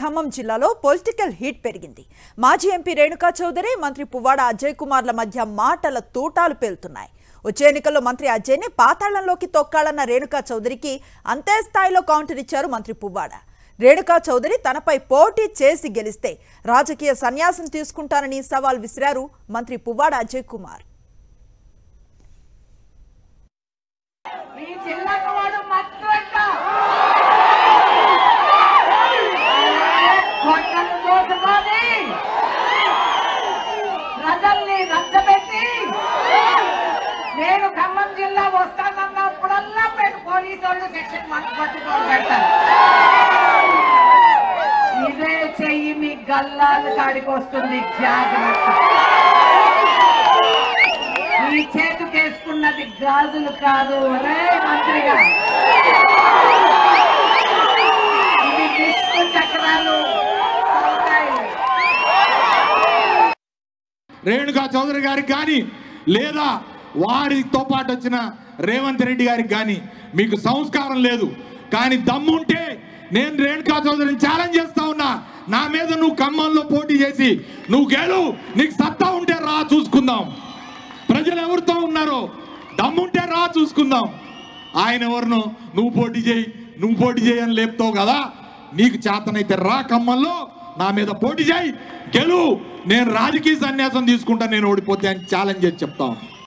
ఖమ్మం జిల్లాలో political heat పెరిగింది మాజీ ఎంపీ రేణుకా చౌదరి మంత్రి పువ్వాడ అజయ్ కుమార్ల మధ్య మాటల తూటాలు పేలుతున్నాయి వచ్చే ఎన్నికల్లో మంత్రి అజయ్ని పాతాళంలోకి తొక్కాలన్న రేణుకా చౌదరికి అంతే స్థాయిలో కౌంటర్ ఇచ్చారు మంత్రి పువ్వాడ రేణుకా చౌదరి తనపై పోటీ చేసి గెలిస్తే రాజకీయ సన్యాసం తీసుకుంటానని సవాల్ విసిరారు మంత్రి పువ్వాడ అజయ్ కుమార్ ఈ జిల్లాకు వాడు మత్తు అంట కొండను దోసుకొని ప్రజల్ని నచ్చబెట్టి నేను ఖమ్మం జిల్లా వస్తానన్నప్పుడల్లా పెట్టి పోలీసు వాళ్ళు సెక్షన్ వన్ పట్టుకొని పెడతారు ఇదే చెయ్యి మీ గల్లాలు కాడికి వస్తుంది జాగ్రత్త ఈ చేతుకేసుకున్నది గాజులు కాదు రే మంత్రిగా ఇది విష్ణు చక్రాలు అవుతాయి. రేణుకా చౌదరి గారికి కానీ లేదా వారితో పాటు వచ్చిన రేవంత్ రెడ్డి గారికి కానీ మీకు సంస్కారం లేదు కానీ దమ్ముంటే నేను రేణుకా చౌదరిని ఛాలెంజ్ చేస్తా ఉన్నా నా మీద నువ్వు ఖమ్మంలో పోటీ చేసి నువ్వు గెలు నీకు సత్తా ఉంటే రా చూసుకుందాం ప్రజలు ఎవరితో ఉన్నారో దమ్ముంటే రా చూసుకుందాం ఆయన ఎవరినో నువ్వు పోటీ చేయి నువ్వు పోటీ చేయి అని లేపుతావు కదా నీకు చేతనైతే రా ఖమ్మంలో నా మీద పోటీ చేయి గెలు నేను రాజకీయ సన్యాసం తీసుకుంటా నేను ఓడిపోతే అని ఛాలెంజ్ చేసి చెప్తాను